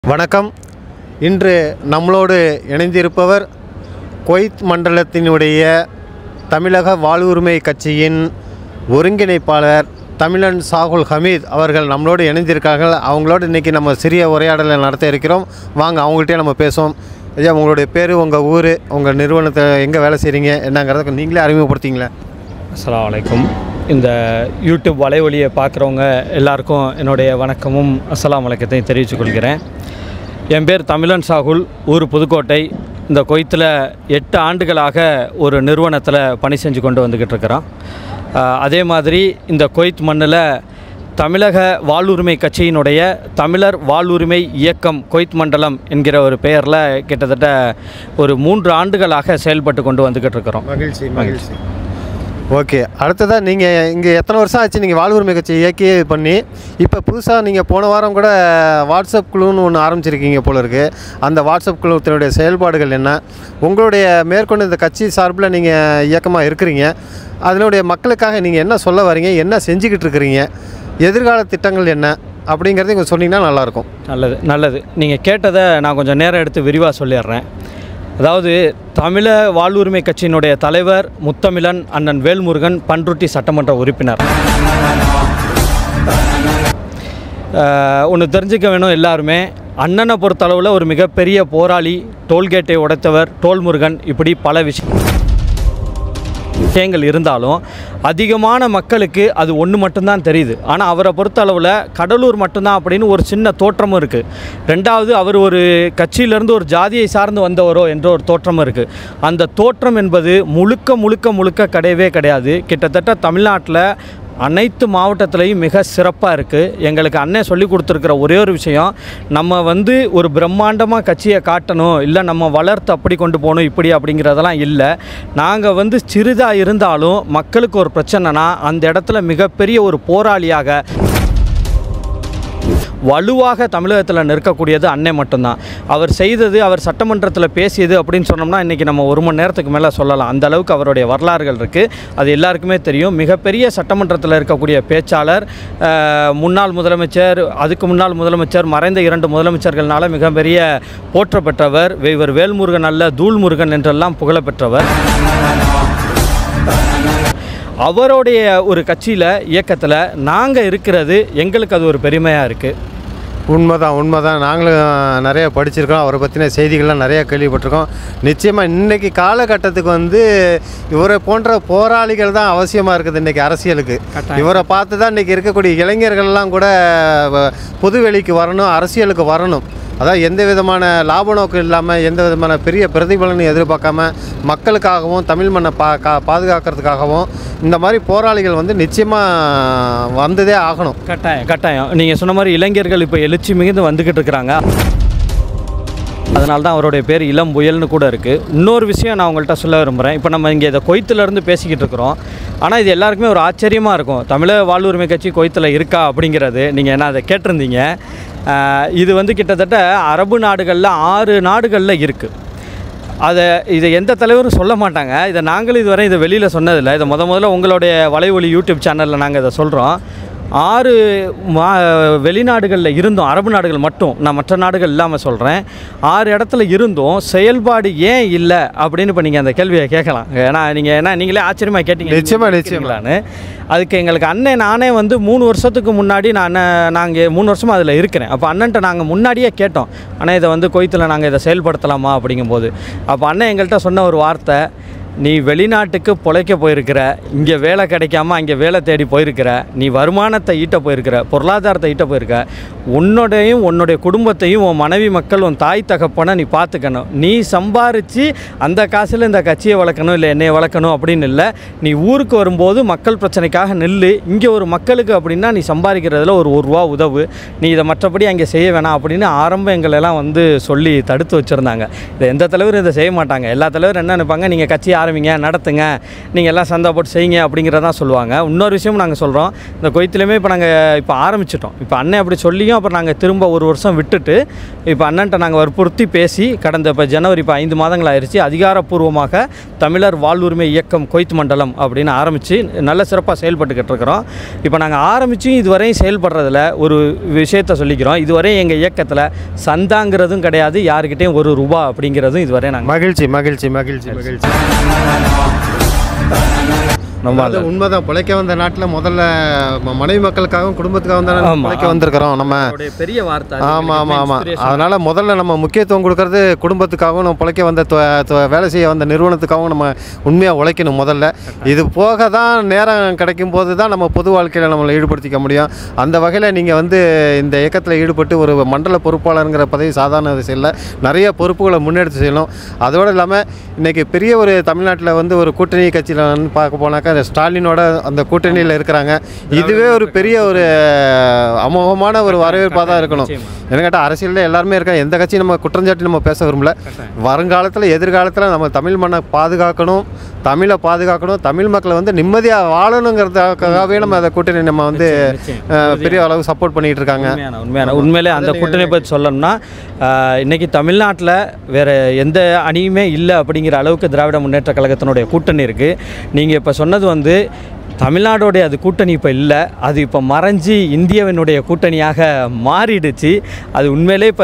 வணக்கம் இன்று நம்மளோடு இணைந்திருப்பவர் குவைத் மண்டலத்தினுடைய தமிழக வாழ்வுரிமை கட்சியின் ஒருங்கிணைப்பாளர் தமிழன் சாகுல் ஹமீத் அவர்கள் நம்மளோடு இணைந்திருக்கார்கள் அவங்களோடு இன்றைக்கி நம்ம சிறிய உரையாடலை நடத்த இருக்கிறோம் வாங்க அவங்கள்ட்டே நம்ம பேசுவோம் ஐயா உங்களுடைய பேர் உங்கள் ஊர் உங்கள் நிறுவனத்தை எங்கே வேலை செய்கிறீங்க என்னங்கிறத நீங்களே அறிமுகப்படுத்திங்களேன் அஸ்ஸலாமு அலைக்கும் இந்த யூடியூப் வலைவழியை பார்க்குறவங்க எல்லாருக்கும் என்னுடைய வணக்கமும் அஸ்ஸலாமு அலைக்கத்தையும் தெரிவித்துக் கொள்கிறேன் என் பேர் தமிழன் சாகுல் ஊர் புதுக்கோட்டை இந்த கொய்த்தில் எட்டு ஆண்டுகளாக ஒரு நிறுவனத்தில் பணி செஞ்சு கொண்டு வந்துக்கிட்டு இருக்கிறோம் ஆஹ் அதே மாதிரி இந்த கொய்த் மண்ணில் தமிழக வாழ்வுரிமை கட்சியினுடைய தமிழர் வாழ்வுரிமை இயக்கம் கொய்த் மண்டலம் என்கிற ஒரு பெயரில் கிட்டத்தட்ட ஒரு மூன்று ஆண்டுகளாக செயல்பட்டு கொண்டு வந்துக்கிட்டு இருக்கிறோம் மகிழ்ச்சி மகிழ்ச்சி ஓகே அடுத்ததாக நீங்கள் இங்கே எத்தனை வருஷம் ஆச்சு நீங்கள் வாழ்வுரிமை கட்சி இயக்கி பண்ணி இப்போ புதுசாக நீங்கள் போன வாரம் கூட வாட்ஸ்அப் குழுன்னு ஒன்று ஆரம்பிச்சிருக்கீங்க போல இருக்குது அந்த வாட்ஸ்அப் குழுத்தினுடைய செயல்பாடுகள் என்ன உங்களுடைய மேற்கொண்டு இந்த கட்சி சார்பில் நீங்கள் இயக்கமாக இருக்கிறீங்க அதனுடைய மக்களுக்காக நீங்கள் என்ன சொல்ல வரீங்க என்ன செஞ்சுக்கிட்டு இருக்கிறீங்க எதிர்கால திட்டங்கள் என்ன அப்படிங்கிறத கொஞ்சம் சொன்னீங்கன்னா நல்லாயிருக்கும் நல்லது நல்லது நீங்கள் கேட்டதை நான் கொஞ்சம் நேரம் எடுத்து விரிவாக சொல்லிடுறேன் அதாவது தமிழ வாழ்வுரிமை கட்சியினுடைய தலைவர் முத்தமிழன் அண்ணன் வேல்முருகன் பன்ருட்டி சட்டமன்ற உறுப்பினர் ஒன்று தெரிஞ்சுக்க வேணும் எல்லாருமே அண்ணனை பொறுத்தளவில் ஒரு மிகப்பெரிய போராளி டோல்கேட்டை உடைத்தவர் டோல் முருகன் இப்படி பல விஷயம் விஷயங்கள் இருந்தாலும் அதிகமான மக்களுக்கு அது ஒன்று மட்டும்தான் தெரியுது ஆனால் அவரை பொறுத்த அளவில் கடலூர் மட்டும்தான் அப்படின்னு ஒரு சின்ன தோற்றமும் இருக்குது ரெண்டாவது அவர் ஒரு கட்சியிலேருந்து ஒரு ஜாதியை சார்ந்து வந்தவரோ என்ற ஒரு தோற்றமும் இருக்குது அந்த தோற்றம் என்பது முழுக்க முழுக்க முழுக்க கிடையவே கிடையாது கிட்டத்தட்ட தமிழ்நாட்டில் அனைத்து மாவட்டத்திலையும் மிக சிறப்பாக இருக்குது எங்களுக்கு அண்ணன் சொல்லி கொடுத்துருக்கிற ஒரே ஒரு விஷயம் நம்ம வந்து ஒரு பிரம்மாண்டமாக கட்சியை காட்டணும் இல்லை நம்ம வளர்த்து அப்படி கொண்டு போகணும் இப்படி அப்படிங்கிறதெல்லாம் இல்லை நாங்கள் வந்து சிறிதாக இருந்தாலும் மக்களுக்கு ஒரு பிரச்சனைனா அந்த இடத்துல மிகப்பெரிய ஒரு போராளியாக வலுவாக தமிழகத்தில் நிற்கக்கூடியது அன்னை மட்டும்தான் அவர் செய்தது அவர் சட்டமன்றத்தில் பேசியது அப்படின்னு சொன்னோம்னா இன்றைக்கி நம்ம ஒரு மணி நேரத்துக்கு மேலே சொல்லலாம் அந்த அளவுக்கு அவருடைய வரலாறுகள் இருக்குது அது எல்லாருக்குமே தெரியும் மிகப்பெரிய சட்டமன்றத்தில் இருக்கக்கூடிய பேச்சாளர் அஹ், முன்னாள் முதலமைச்சர் அதுக்கு முன்னாள் முதலமைச்சர் மறைந்த இரண்டு முதலமைச்சர்கள்னால மிகப்பெரிய போற்றப்பெற்றவர் இவர் வேல்முருகன் அல்ல தூள்முருகன் என்றெல்லாம் புகழப்பெற்றவர் அவருடைய ஒரு கட்சியில் இயக்கத்தில் நாங்கள் இருக்கிறது எங்களுக்கு அது ஒரு பெருமையாக இருக்குது உண்மைதான் உண்மைதான் நாங்களும் நிறைய படிச்சிருக்கோம் அவரை பற்றின செய்திகள்லாம் நிறைய கேள்விப்பட்டிருக்கோம் நிச்சயமாக இன்றைக்கி காலகட்டத்துக்கு வந்து இவரை போன்ற போராளிகள் தான் அவசியமாக இருக்குது இன்றைக்கி அரசியலுக்கு கட்டாயம். இவரை பார்த்து தான் இன்றைக்கி இருக்கக்கூடிய இளைஞர்கள்லாம் கூட வ- பொதுவெளிக்கு வரணும் அரசியலுக்கு வரணும் அதாவது எந்த விதமான லாப நோக்கம் இல்லாமல் எந்த விதமான பெரிய பிரதிபலனும் எதிர்பார்க்காம மக்களுக்காகவும் தமிழ் மண்ணை பா கா பாதுகாக்கிறதுக்காகவும் இந்த மாதிரி போராளிகள் வந்து நிச்சயமாக வந்ததே ஆகணும் கட்டாயம் கட்டாயம் நீங்கள் சொன்ன மாதிரி இளைஞர்கள் இப்போ எழுச்சி மிகுந்து வந்துக்கிட்டு இருக்கிறாங்க அதனால தான் அவருடைய பேர் இளம் புயல்னு கூட இருக்குது இன்னொரு விஷயம் நான் உங்கள்கிட்ட சொல்ல விரும்புகிறேன் இப்போ நம்ம இங்கே இதை கொய்த்துலேருந்து பேசிக்கிட்டு இருக்கிறோம் ஆனால் இது எல்லாருக்குமே ஒரு ஆச்சரியமாக இருக்கும் தமிழக வாழ்வுரிமை கட்சி கொய்த்தில் இருக்கா அப்படிங்கிறது நீங்கள் என்ன அதை கேட்டிருந்தீங்க ஆஹ் இது வந்து கிட்டத்தட்ட அரபு நாடுகளில் ஆறு நாடுகளில் இருக்குது அதை இதை எந்த தலைவரும் சொல்ல மாட்டாங்க இதை நாங்களும் இதுவரை இதை வெளியில் சொன்னதில்லை இதை முத முதல்ல உங்களுடைய வலைவொலி யூடியூப் சேனலில் நாங்கள் இதை சொல்கிறோம் ஆறு மா வெளிநாடுகளில் இருந்தோம் அரபு நாடுகள் மட்டும் நான் மற்ற நாடுகள் இல்லாமல் சொல்கிறேன் ஆறு இடத்துல இருந்தும் செயல்பாடு ஏன் இல்லை அப்படின்னு இப்போ நீங்கள் அந்த கேள்வியை கேட்கலாம் ஏன்னா நீங்கள் ஏன்னா நீங்களே ஆச்சரியமாக கேட்டீங்க நிச்சயமா, நிச்சயமா. இருக்கீங்களான்னு அதுக்கு எங்களுக்கு அண்ணன் நானே வந்து மூணு வருஷத்துக்கு முன்னாடி நான் நாங்கள் மூணு வருஷமாக அதில் இருக்கிறேன் அப்போ அண்ணன்ட்ட நாங்கள் முன்னாடியே கேட்டோம் அண்ணன் இதை வந்து கொய்த்தில் நாங்கள் இதை செயல்படுத்தலாமா அப்படிங்கும்போது அப்போ அண்ணன் எங்கள்கிட்ட சொன்ன ஒரு வார்த்தை நீ வெளிநாட்டுக்கு பொழைக்க போயிருக்கிற இங்கே வேலை கிடைக்காம அங்கே வேலை தேடி போயிருக்கிற நீ வருமானத்தை ஈட்ட போயிருக்கிற பொருளாதாரத்தை ஈட்ட போயிருக்க உன்னோடையும் உன்னுடைய குடும்பத்தையும் உன் மனைவி மக்கள் உன் தாய் தகப்பனை நீ பார்த்துக்கணும் நீ சம்பாரித்து அந்த காசில் இந்த கட்சியை வளர்க்கணும் இல்லை என்னையை வளர்க்கணும் அப்படின்னு இல்லை நீ ஊருக்கு வரும்போது மக்கள் பிரச்சனைக்காக நில்லு இங்கே ஒரு மக்களுக்கு அப்படின்னா நீ சம்பாதிக்கிறதுல ஒரு ஒரு ரூபா உதவு நீ இதை மற்றபடி அங்கே செய்ய வேணாம் அப்படின்னு ஆரம்ப எங்களெல்லாம் வந்து சொல்லி தடுத்து வச்சுருந்தாங்க இதை எந்த தலைவரும் இதை செய்ய மாட்டாங்க எல்லா தலைவரும் என்ன நினைப்பாங்க நீங்கள் கட்சி ஆரம்பிங்க நடத்துங்க நீங்கள் எல்லாம் சந்தா போட்டு செய்யுங்க அப்படிங்கிறதான் சொல்லுவாங்க இன்னொரு விஷயம் நாங்கள் சொல்கிறோம் இந்த கொய்த்துலேயுமே இப்போ நாங்கள் இப்போ ஆரம்பிச்சிட்டோம் இப்போ அண்ணன் அப்படி சொல்லியும் மறுபடியும் அப்புறம் நாங்கள் திரும்ப ஒரு வருஷம் விட்டுட்டு இப்போ அண்ணன்ட்ட நாங்கள் வற்புறுத்தி பேசி கடந்த இப்போ ஜனவரி இப்போ ஐந்து மாதங்கள் ஆயிடுச்சு அதிகாரப்பூர்வமாக தமிழர் வாழ்வுரிமை இயக்கம் கொய்த் மண்டலம் அப்படின்னு ஆரம்பித்து நல்ல சிறப்பாக செயல்பட்டுக்கிட்டு இருக்கிறோம் இப்போ நாங்கள் ஆரம்பித்தும் இதுவரையும் செயல்படுறதுல ஒரு விஷயத்த சொல்லிக்கிறோம் இதுவரை எங்கள் இயக்கத்தில் சந்தாங்கிறதும் கிடையாது யாருக்கிட்டையும் ஒரு ரூபா அப்படிங்கிறதும் இதுவரை நாங்கள் மகிழ்ச்சி மகிழ்ச்சி மகிழ்ச்சி மகிழ்ச்சி ரொம்ப அது உண்மைதான் பிழைக்க வந்த நாட்டில் முதல்ல ம- மனைவி மக்களுக்காகவும் குடும்பத்துக்காகவும் தானே ஆமா, பிழைக்க வந்திருக்கிறோம் நம்ம அவருடைய பெரிய வார்த்தை அது ஆமாம் எனக்கு ஆமாம் ஆமாம் inspiration. அதனால் முதல்ல நம்ம முக்கியத்துவம் கொடுக்கறது குடும்பத்துக்காகவும் நம்ம பிழைக்க வந்த தொ- தொ- வேலை செய்ய வந்த நிறுவனத்துக்காகவும் நம்ம உண்மையாக உழைக்கணும் முதல்ல இது போக தான் நேரம் கிடைக்கும் போது தான் நம்ம பொது வாழ்க்கையில் நம்மளை ஈடுபடுத்திக்க முடியும் அந்த வகையில் நீங்கள் வந்து இந்த இயக்கத்தில் ஈடுபட்டு ஒரு மண்டல பொறுப்பாளருங்கிற பதவி சாதாரண விஷயம் இல்லை நிறைய பொறுப்புகளை முன்னெடுத்து செய்யணும் அதோடு இல்லாமல் இன்றைக்கி பெரிய ஒரு தமிழ்நாட்டில் வந்து ஒரு கூட்டணி கட்சியில் வந்து பார்க்க போனாக்கா இந்த ஸ்டாலினோட அந்த கூட்டணியில் இருக்கிறாங்க இதுவே ஒரு பெரிய ஒரு அமோகமான ஒரு வரவேற்பாக தான் இருக்கணும் நிச்சயமா. என்ன கேட்டால் அரசியலில் எல்லாருமே இருக்காங்க எந்த கட்சியும் நம்ம குற்றஞ்சாட்டி நம்ம பேச விரும்பல வருங்காலத்தில் எதிர்காலத்தில் நம்ம தமிழ் மண்ணை பாதுகாக்கணும் தமிழை பாதுகாக்கணும் தமிழ் மக்களை வந்து நிம்மதியாக வாழணுங்கிறதுக்காகவே நம்ம அதை கூட்டணி நம்ம வந்து நிச்சயம். அஹ், பெரிய அளவு சப்போர்ட் பண்ணிகிட்டு இருக்காங்க உண்மையான உண்மையான உண்மையிலே அந்த கூட்டணி பற்றி சொல்லணும்னா ஆஹ், இன்னைக்கு தமிழ்நாட்டில் வேறு எந்த அணியுமே இல்லை அப்படிங்கிற அளவுக்கு திராவிட முன்னேற்ற கழகத்தினுடைய கூட்டணி இருக்குது நீங்கள் இப்போ சொன்னது வந்து தமிழ்நாடோடைய அது கூட்டணி இப்போ இல்லை அது இப்போ மறைஞ்சு இந்தியாவினுடைய கூட்டணியாக மாறிடுச்சு அது உண்மையிலே இப்போ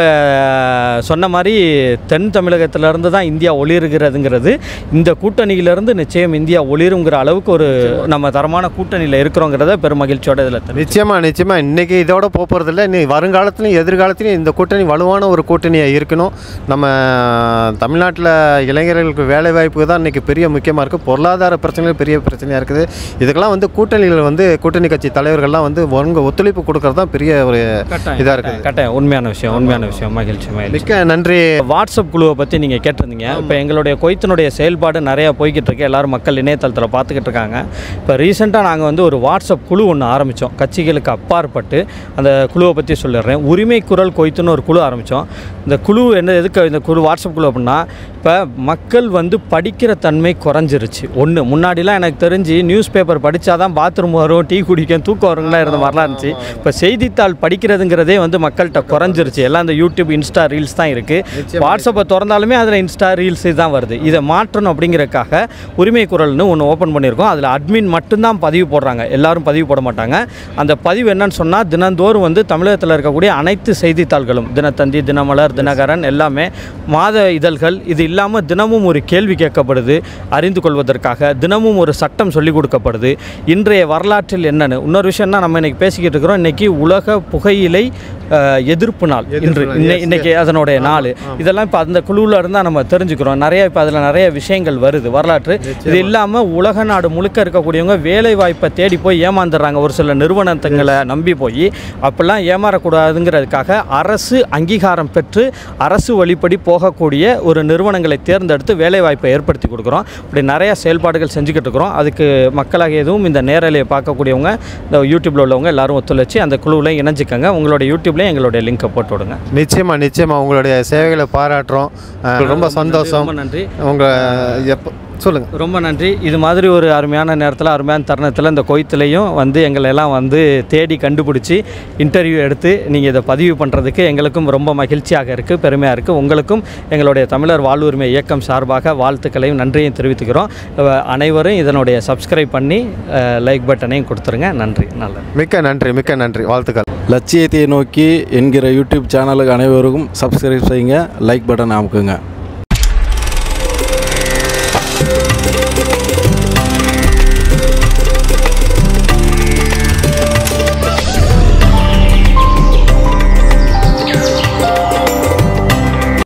சொன்ன மாதிரி தென் தமிழகத்திலேருந்து தான் இந்தியா ஒளிருகிறதுங்கிறது இந்த கூட்டணியிலேருந்து நிச்சயம் இந்தியா ஒளிருங்கிற அளவுக்கு ஒரு நம்ம தரமான கூட்டணியில் இருக்கிறோங்கிறத பெரும் மகிழ்ச்சியோட இதில் நிச்சயமாக நிச்சயமாக இன்றைக்கி இதோட போக போகிறதில்ல நீ வருங்காலத்துலையும் எதிர்காலத்துலையும் இந்த கூட்டணி வலுவான ஒரு கூட்டணியாக இருக்கணும் நம்ம தமிழ்நாட்டில் இளைஞர்களுக்கு வேலை வாய்ப்பு தான் இன்றைக்கி பெரிய முக்கியமாக இருக்குது பொருளாதார பிரச்சனைகள் பெரிய பிரச்சனையாக இருக்குது இதுக்கெல்லாம் வந்து கூட்டணிகள் வந்து கூட்டணி கட்சி தலைவர்கள்லாம் வந்து ஒருங்க ஒத்துழைப்பு கொடுக்கறது தான் பெரிய ஒரு இதாக இருக்குது கட்டாயம் உண்மையான விஷயம் உண்மையான விஷயம் மகிழ்ச்சி மகிழ்ச்சி மிக்க நன்றி வாட்ஸ்அப் குழுவை பற்றி நீங்கள் கேட்டிருந்தீங்க இப்போ எங்களுடைய கொய்த்தினுடைய செயல்பாடு நிறையா போய்கிட்டு இருக்கு எல்லாரும் மக்கள் இணையதளத்தில் பார்த்துக்கிட்டு இருக்காங்க இப்போ ரீசெண்டாக நாங்கள் வந்து ஒரு வாட்ஸ்அப் குழு ஒன்று ஆரம்பித்தோம் கட்சிகளுக்கு அப்பாற்பட்டு அந்த குழுவை பற்றி சொல்லிடுறேன் உரிமை குரல் கொய்த்துன்னு ஒரு குழு ஆரம்பித்தோம் இந்த குழு என்ன எதுக்கு இந்த குழு வாட்ஸ்அப் குழு அப்படின்னா இப்போ மக்கள் வந்து படிக்கிற தன்மை குறைஞ்சிருச்சு ஒன்று முன்னாடிலாம் எனக்கு தெரிஞ்சு நியூஸ் பேப்பர் படித்தாதான் பாத்ரூம் வரும் டீ குடிக்கும் தூக்கம் வருங்கலாம் இருந்த மாதிரிலாம் இருந்துச்சு இப்போ செய்தித்தாள் படிக்கிறதுங்கிறதே வந்து மக்கள்கிட்ட குறைஞ்சிருச்சு எல்லாம் இந்த யூடியூப் இன்ஸ்டா ரீல்ஸ் தான் இருக்குது வாட்ஸ்அப்பை திறந்தாலுமே அதில் இன்ஸ்டா ரீல்ஸ் தான் வருது இதை மாற்றணும் அப்படிங்கிறதுக்காக உரிமை குரல்னு ஒன்று ஓப்பன் பண்ணியிருக்கோம் அதில் அட்மின் மட்டும்தான் பதிவு போடுறாங்க எல்லாரும் பதிவு போட மாட்டாங்க அந்த பதிவு என்னன்னு சொன்னால் தினந்தோறும் வந்து தமிழகத்தில் இருக்கக்கூடிய அனைத்து செய்தித்தாள்களும் தினத்தந்தி தினமலர் தினகரன் எல்லாமே மாத இதழ்கள் இது இல்லாமல் தினமும் ஒரு கேள்வி கேட்கப்படுது அறிந்து கொள்வதற்காக தினமும் ஒரு சட்டம் சொல்லிக் கொடுக்கப்படுது இன்றைய வரலாற்றில் என்னன்னு இன்னொரு விஷயம்னா நம்ம இன்னைக்கு பேசிக்கிட்டு இருக்கிறோம் இன்னைக்கு உலக புகையிலை அஹ், எதிர்ப்பு நாள் இன்று நாள், இன்னை- yes, இன்னைக்கு அதனுடைய நாள் இதெல்லாம் இப்போ அந்த குழுவில் இருந்தால் நம்ம தெரிஞ்சுக்கிறோம் நிறைய இப்போ அதில் நிறைய விஷயங்கள் வருது வரலாற்று இது இல்லாமல் உலக நாடு முழுக்க இருக்கக்கூடியவங்க வேலை வாய்ப்பை தேடி போய் ஏமாந்துடுறாங்க ஒரு சில நிறுவனத்துங்களை நம்பி போய் அப்படிலாம் ஏமாறக்கூடாதுங்கிறதுக்காக அரசு அங்கீகாரம் பெற்று அரசு வழிப்படி போகக்கூடிய ஒரு நிறுவனங்களை தேர்ந்தெடுத்து வேலை வாய்ப்பை ஏற்படுத்தி கொடுக்குறோம் இப்படி நிறைய செயல்பாடுகள் செஞ்சுக்கிட்டு இருக்கிறோம் அதுக்கு மக்களாக எதுவும் இந்த நேரலையை பார்க்கக்கூடியவங்க இந்த யூடியூப்பில் உள்ளவங்க எல்லாரும் ஒத்துழைச்சி அந்த குழுவில் இணைஞ்சிக்கங்க உங்களோட யூடியூப்லேயும் எங்களுடைய லிங்கை போட்டு விடுங்க நிச்சயமாக நிச்சயமாக உங்களுடைய சேவைகளை பாராட்டுறோம் அஹ், ரொம்ப சந்தோஷம் ரொம்ப நன்றி உங்கள் எப்போ சொல்லுங்கள் ரொம்ப நன்றி இது மாதிரி ஒரு அருமையான நேரத்தில் அருமையான தருணத்தில் இந்த கொய்த்துலையும் வந்து எங்களை எல்லாம் வந்து தேடி கண்டுபிடிச்சி இன்டர்வியூ எடுத்து நீங்கள் இதை பதிவு பண்ணுறதுக்கு எங்களுக்கும் ரொம்ப மகிழ்ச்சியாக இருக்குது பெருமையாக இருக்குது உங்களுக்கும் எங்களுடைய தமிழர் வாழ்வுரிமை இயக்கம் சார்பாக வாழ்த்துக்களையும் நன்றியும் தெரிவித்துக்கிறோம் அஹ் அனைவரும் இதனுடைய சப்ஸ்கிரைப் பண்ணி லைக் பட்டனையும் கொடுத்துருங்க நன்றி நல்லது மிக்க நன்றி மிக்க நன்றி வாழ்த்துக்கள் லட்சியத்தை நோக்கி என்கிற யூடியூப் சேனலுக்கு அனைவருக்கும் சப்ஸ்கிரைப் செய்யுங்க லைக் பட்டன் அமுக்குங்க